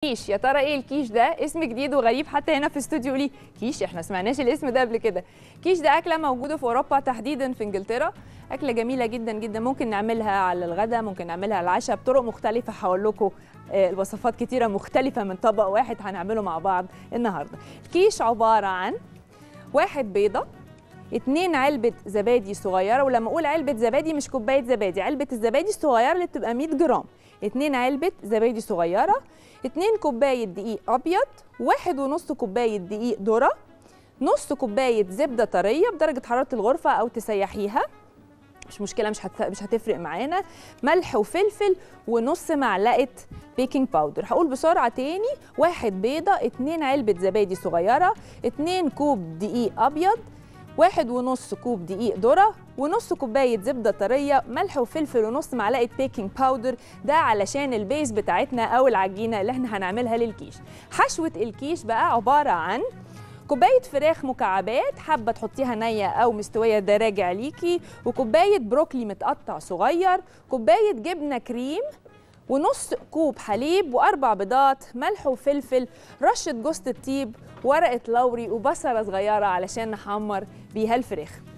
كيش يا ترى ايه الكيش ده اسم جديد وغريب حتى هنا في استوديو ليه كيش احنا سمعناش الاسم ده قبل كده كيش ده اكله موجوده في اوروبا تحديدا في انجلترا اكله جميله جدا جدا ممكن نعملها على الغداء ممكن نعملها على العشاء بطرق مختلفه هقول لكم آه، الوصفات كتيره مختلفه من طبق واحد هنعمله مع بعض النهارده الكيش عباره عن واحد بيضه اتنين علبة زبادي صغيرة ولما أقول علبة زبادي مش كوباية زبادي علبة الزبادي الصغيرة اللي بتبقى 100 جرام اتنين علبة زبادي صغيرة اتنين كوباية دقيق أبيض واحد ونص كوباية دقيق ذرة نص كوباية زبدة طرية بدرجة حرارة الغرفة أو تسيحيها مش مشكلة مش هت... مش هتفرق معانا ملح وفلفل ونص معلقة بيكنج باودر هقول بسرعة تاني واحد بيضة اتنين علبة زبادي صغيرة اتنين كوب دقيق أبيض واحد ونص كوب دقيق ذرة ونص كوباية زبدة طرية ملح وفلفل ونص معلقة بيكنج باودر ده علشان البيز بتاعتنا أو العجينة اللي احنا هنعملها للكيش حشوة الكيش بقى عبارة عن كوباية فراخ مكعبات حابة تحطيها نية أو مستوية ده راجع ليكي وكوباية بروكلي متقطع صغير كوباية جبنة كريم ونص كوب حليب واربع بيضات ملح وفلفل رشه جوز الطيب ورقه لوري وبصله صغيره علشان نحمر بيها الفراخ